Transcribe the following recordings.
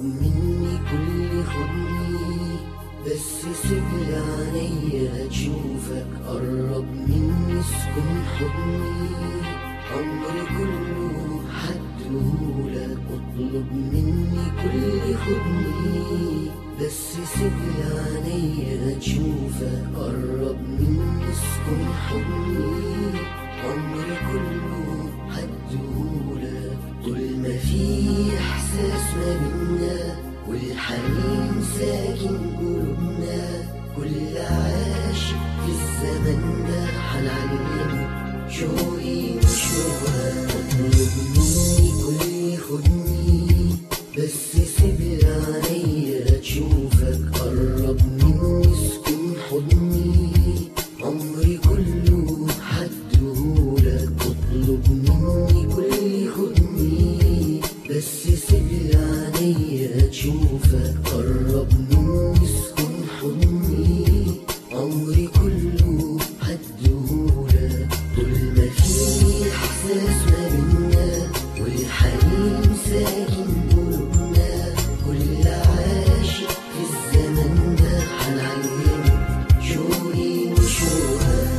مني كل خدني بس سيبلي عينيا تشوفك قرب مني اسكن حضني عمري كله حدهولك اطلب مني كل خدني بس سيبلي عينيا تشوفك قرب مني اسكن حضني عمري كله حدهولك طول ما في احساس ما بينا والحنين ساكن قلوبنا كل عاشق في الزمن ده هنعلمه شوقي وشوقك اطلب مني كل خدني بس سيب عينيا تشوفك قرب مني اسكن حضني عمري كله حدهولك اطلب مني كل خدني بس سيب عينيا تشوفك قرب مني اسكن حضني عمري كله حدهولك طول ما في احساس ما بينا والحنين ساكن قلوبنا كل عاشق في الزمن ده هنعلمه شوقي وشوقك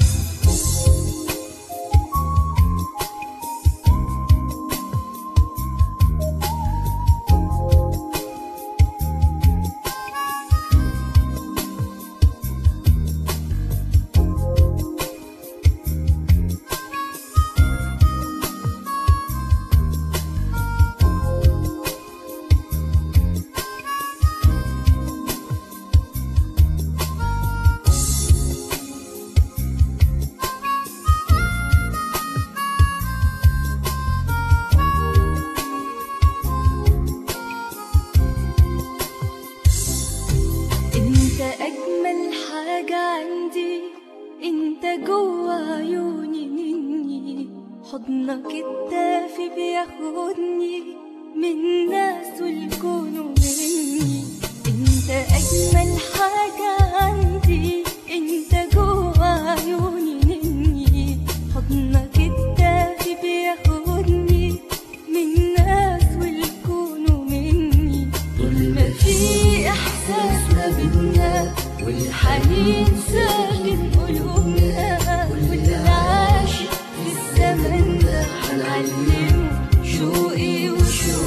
انت اجمل حاجة عندي انت جوا عيوني مني حضنك الدافي بياخدني من ناس والكون ومني انت اجمل حاجة عندي انت جوا عيوني مني حضنك الدافي بياخدني من ناس والكون ومني طول ما في احساس ما بينا والحنين ساكن قلوبنا كل عاشق في الزمن ده هنعلمه شوقي وشوقك